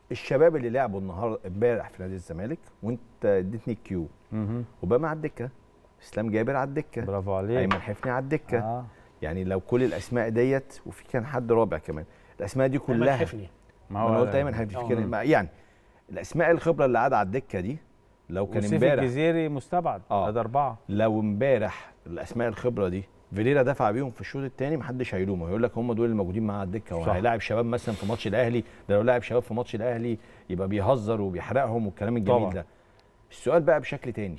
الشباب اللي لعبوا النهارده امبارح في نادي الزمالك وانت اديتني الكيو مهم. اوباما على الدكه اسلام جابر على الدكه برافو عليك ايمن حفني على الدكه آه. يعني لو كل الاسماء ديت وفي كان حد رابع كمان الاسماء دي ايمن كلها حفني ما ما انا قلت ايمن حفني في كده ما- يعني الاسماء الخبره اللي قاعده على الدكه دي لو كان وسيف امبارح الجزيري مستبعد آه. ادي اربعه لو امبارح الاسماء الخبره دي فيريرا دفع بيهم في الشوط الثاني محدش هيلومه هيقول لك هم دول اللي موجودين معاه على الدكه هو صح. هيلاعب شباب مثلا في ماتش الاهلي ده لو لاعب شباب في ماتش الاهلي يبقى بيهزر وبيحرقهم والكلام الجميل طبعا. ده السؤال بقى بشكل تاني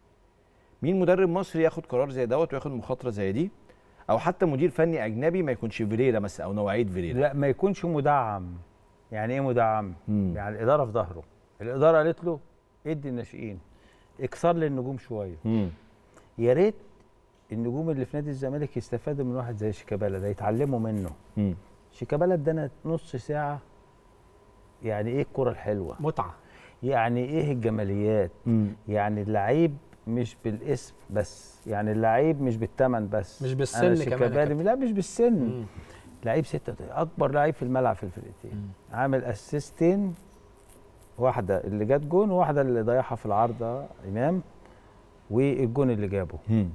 مين مدرب مصري ياخد قرار زي دوت وياخد مخاطره زي دي او حتى مدير فني اجنبي ما يكونش فيريرا مثلا او نوعيه فيريرا لا ما يكونش مدعم يعني ايه مدعم مم. يعني الاداره في ظهره الاداره قالت له ادي الناشئين اكسر لي النجوم شويه مم. يا ريت النجوم اللي في نادي الزمالك يستفادوا من واحد زي شيكابالا ده يتعلموا منه مم. شيكابالا ادانا نص ساعه يعني ايه الكره الحلوه متعه يعني ايه الجماليات مم. يعني اللعيب مش بالاسم بس يعني اللعيب مش بالثمن بس مش بالسن أنا كمان يا شيكابالا كابتن. لا مش بالسن مم. لعيب ستة اكبر لعيب في الملعب في الفرقتين عامل اسيستين واحده اللي جت جون وواحده اللي ضيعها في العارضه امام والجون اللي جابه مم.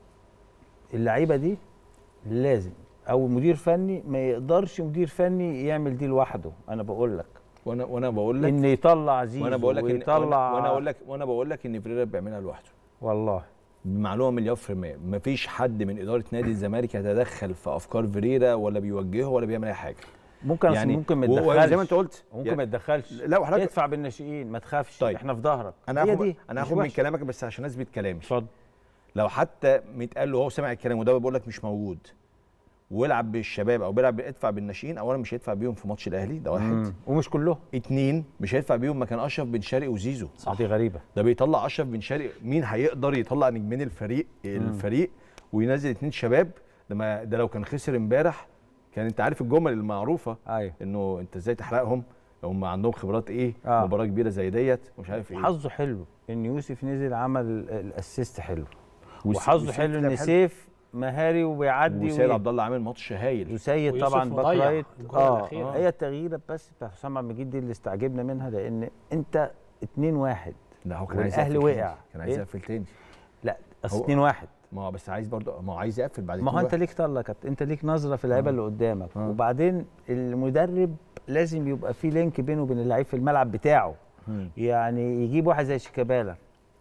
اللعيبه دي لازم او مدير فني ما يقدرش مدير فني يعمل دي لوحده انا بقول لك وانا وانا بقول لك ان يطلع زيزو وانا بقول لك إن- ويطلع وانا اقول لك وانا بقول لك ان فيريرا بيعملها لوحده والله بمعلومه مليار في المية مفيش حد من إدارة نادي الزمالك يتدخل في أفكار فيريرا ولا بيوجهه ولا بيعمل أي حاجة ممكن يعني ممكن ما و- يتدخلش وزي ما أنت قلت ممكن يعني ما يتدخلش لا وحضرتك ادفع بالناشئين ما تخافش طيب. احنا في ظهرك أنا هي هاخد دي أنا مش هاخد من وحشة. كلامك بس عشان أثبت كلامي اتفضل لو حتى متقال له هو سمع الكلام وده بقول لك مش موجود ويلعب بالشباب او بيلعب ادفع بالناشئين اولا مش هيدفع بيهم في ماتش الاهلي ده واحد مم. ومش كلهم اتنين مش هيدفع بيهم مكان اشرف بن شرقي وزيزو صح دي غريبه ده بيطلع اشرف بن شرقي مين هيقدر يطلع نجمين الفريق الفريق وينزل اتنين شباب ده ما ده لو كان خسر امبارح كان انت عارف الجمل المعروفه ايوه انه انت ازاي تحرقهم هم عندهم خبرات ايه آه. مباراه كبيره زي ديت ومش عارف ايه حظه حلو ان يوسف نزل عمل ال- الاسيست حلو وس- وحظه وسيف حلو لعب ان سيف مهاري وبيعدي وسيد وي- عبد الله عامل ماتش هايل وسيد ويوسف طبعا باك مضيع رايت الجول اه الأخير. هي التغييره بس بتاع حسام عبد المجيد دي اللي استعجبنا منها لان انت 2 1 لا هو كان عايز والأهلي يقفل تاني. وقع. كان عايز إيه؟ يقفل تاني لا اصل هو- 2 1 ما هو بس عايز برضه ما هو عايز يقفل بعد ما هو انت 2-1. ليك طله يا كابتن انت ليك نظره في اللعيبه اللي قدامك آه. وبعدين المدرب لازم يبقى في لينك بينه وبين اللعيب في الملعب بتاعه مم. يعني يجيب واحد زي شيكابالا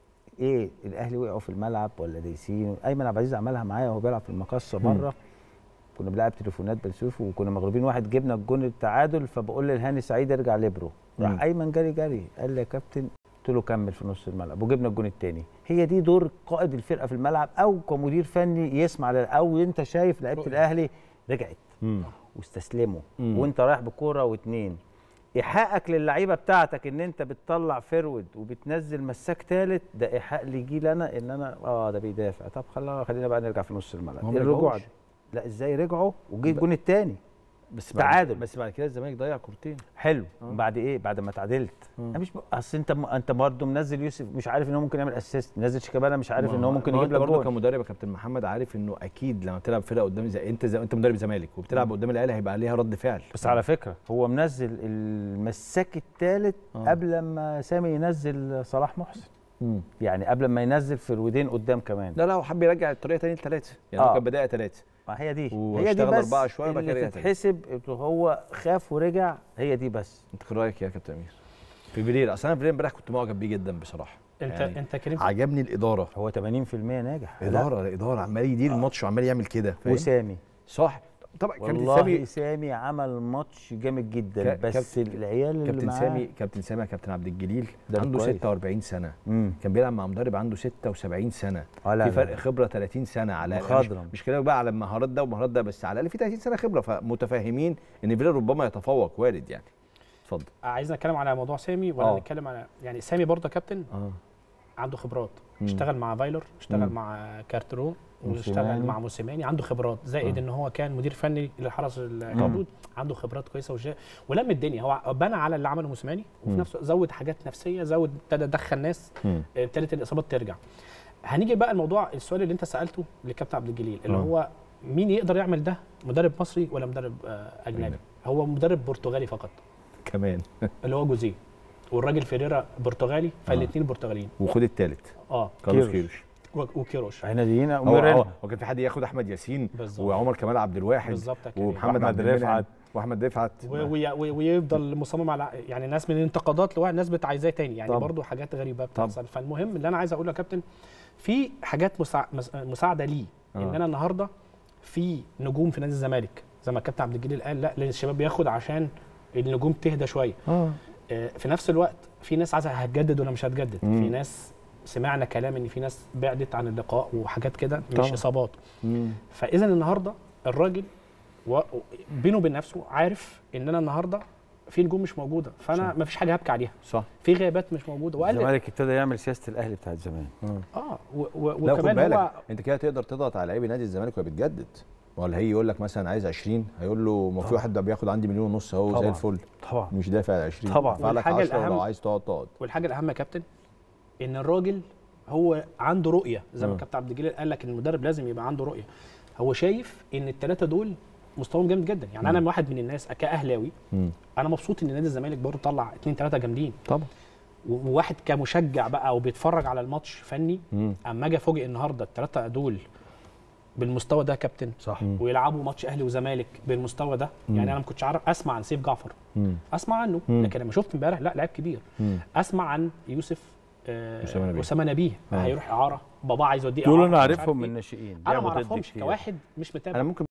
ايه الاهلي وقعوا في الملعب ولا دايسين ايمن عبد العزيز عملها معايا وهو بيلعب في المقصه بره كنا بنلعب تليفونات بنشوف وكنا مغلوبين واحد جبنا الجون التعادل فبقول لهاني سعيد ارجع ليبرو مم. راح ايمن جري جري قال لي يا كابتن قلت له كمل في نص الملعب وجبنا الجون الثاني هي دي دور قائد الفرقه في الملعب او كمدير فني يسمع لل- او انت شايف لعيبه الاهلي رجعت مم. واستسلموا مم. وانت رايح بكوره واتنين ايحائك للعيبه بتاعتك ان انت بتطلع فرود وبتنزل مساك ثالث ده ايحاء ليجي لنا ان انا اه ده بيدافع طب خلا خلينا بقى نرجع في نص الملعب هم الرجوع رجعوش. ده لا ازاي رجعوا وجه الجون الثاني بس بعد- تعادل. بس بعد كده الزمالك ضيع كورتين حلو بعد ايه بعد ما تعادلت انا مش ب... اصل انت م... انت برضه منزل يوسف مش عارف ان هو ممكن يعمل اسيست منزل شيكابالا مش عارف ان هو ممكن يجيب لك برضه جول كمدرب يا كابتن محمد عارف انه اكيد لما بتلعب فرقه قدام زي انت زي انت مدرب زمالك وبتلعب قدام الاهلي هيبقى عليها رد فعل بس على فكره هو منزل المساك الثالث آه. قبل ما سامي ينزل صلاح محسن مم. يعني قبل ما ينزل في الودين قدام كمان لا لا هو حب يرجع الطريقه تاني لثلاثه يعني آه. هو كان بدايه ثلاثه ما هي دي هي دي واشتغل بس أربعة شوية وبعد كده اللي رجع تاني. تتحسب إنه هو خاف ورجع هي دي بس انت ايه رايك يا كابتن امير في فيريرا اصل انا فيريرا امبارح كنت معجب بيه جدا بصراحه انت يعني انت كريم عجبني الاداره هو 80% ناجح لا، اداره اداره عمال يدير الماتش وعمال يعمل كده فاهم وسامي صح طبعا كابتن والله سامي سامي عمل ماتش جامد جدا ك- بس كابتن- العيال اللي كابتن معاه سامي كابتن سامي يا كابتن عبد الجليل ده عنده كويس. 46 سنه امم كان بيلعب مع مدرب عنده 76 سنه آه لا في لا فرق لا. خبره 30 سنه على مش, مخضرم. مش كلامك بقى على المهارات ده ومهارات ده بس على الاقل في 30 سنه خبره فمتفاهمين ان فيريرا ربما يتفوق وارد يعني اتفضل عايزين نتكلم على موضوع سامي ولا آه. نتكلم على يعني سامي برضه يا كابتن اه عنده خبرات مم. اشتغل مع فايلر اشتغل مم. مع كارترون واشتغل موسيماني. مع موسيماني عنده خبرات زائد آه. ان هو كان مدير فني للحرس الحدود عنده خبرات كويسه وشا... ولم الدنيا هو بنى على اللي عمله موسيماني وفي مم. نفس الوقت زود حاجات نفسيه زود ابتدى يدخل ناس مم. ابتدت الاصابات ترجع هنيجي بقى الموضوع السؤال اللي انت سالته لكابتن عبد الجليل اللي آه. هو مين يقدر يعمل ده مدرب مصري ولا مدرب آه، اجنبي أجنبي. هو مدرب برتغالي فقط كمان اللي هو جوزيه والراجل فيريرا برتغالي فالاثنين برتغاليين وخد الثالث اه كارلوس كيروش. كيروش و- وكيروش عناديين هو وميرينا هو هو كان في حد ياخد احمد ياسين بالظبط. وعمر كمال عبد الواحد بالظبط يا كريم. ومحمد وأحمد عبد المنعم رفعت. واحمد رفعت و- وي- وي- ويفضل مصمم على يعني ناس من الانتقادات لواحد ناس بت عايزاه تاني يعني طبعا. برضو حاجات غريبه طبعا. بتحصل فالمهم اللي انا عايز اقوله يا كابتن في حاجات مساع- مس- مساعده ليه آه. ان انا النهارده في نجوم في نادي الزمالك زي ما الكابتن عبد الجليل قال لا لازم الشباب بياخد عشان النجوم تهدى شويه اه آه، في نفس الوقت في ناس عايزه هتجدد ولا مش هتجدد مم. في ناس سمعنا كلام ان في ناس بعدت عن اللقاء وحاجات كده مش طبعا. اصابات فاذا النهارده الراجل و- بينه وبين نفسه عارف ان انا النهارده في نجوم مش موجوده فانا ما فيش حاجه هبكي عليها صح في غيابات مش موجوده وقال الزمالك ابتدى يعمل سياسه الاهلي بتاعت زمان اه و- و- لا خد وكمان بالك هو انت كده تقدر تضغط على لعيبه نادي الزمالك وهي بتجدد ولا هي يقول لك مثلا عايز 20 هيقول له ما في طبعا. واحد ده بياخد عندي مليون ونص اهو زي طبعا. الفل طبعا مش دافع ال 20 طبعا. دفع لك والحاجة 10 ولو الأهم- عايز تقعد تقعد والحاجه الاهم يا كابتن ان الراجل هو عنده رؤيه زي ما آه. الكابتن عبد الجليل قال لك ان المدرب لازم يبقى عنده رؤيه هو شايف ان الثلاثه دول مستواهم جامد جدا يعني انا واحد من الناس كاهلاوي مم. انا مبسوط ان نادي الزمالك برضه طلع اثنين ثلاثه جامدين طبعا و- وواحد كمشجع بقى وبيتفرج على الماتش فني مم. اما اجي افوجئ النهارده الثلاثه دول بالمستوى ده يا كابتن صح مم. ويلعبوا ماتش اهلي وزمالك بالمستوى ده مم. يعني انا ما كنتش عارف اسمع عن سيف جعفر مم. اسمع عنه مم. لكن لما شفت امبارح لا لاعب كبير مم. اسمع عن يوسف آه، أسامة نبيه. اسامه نبيه آه. هيروح اعاره بابا عايز يوديه دول إعارة، انا مش عارفهم عارف من إيه. الناشئين انا لعبوا ما ضد اعرفهمش كتير. كواحد مش متابع انا ممكن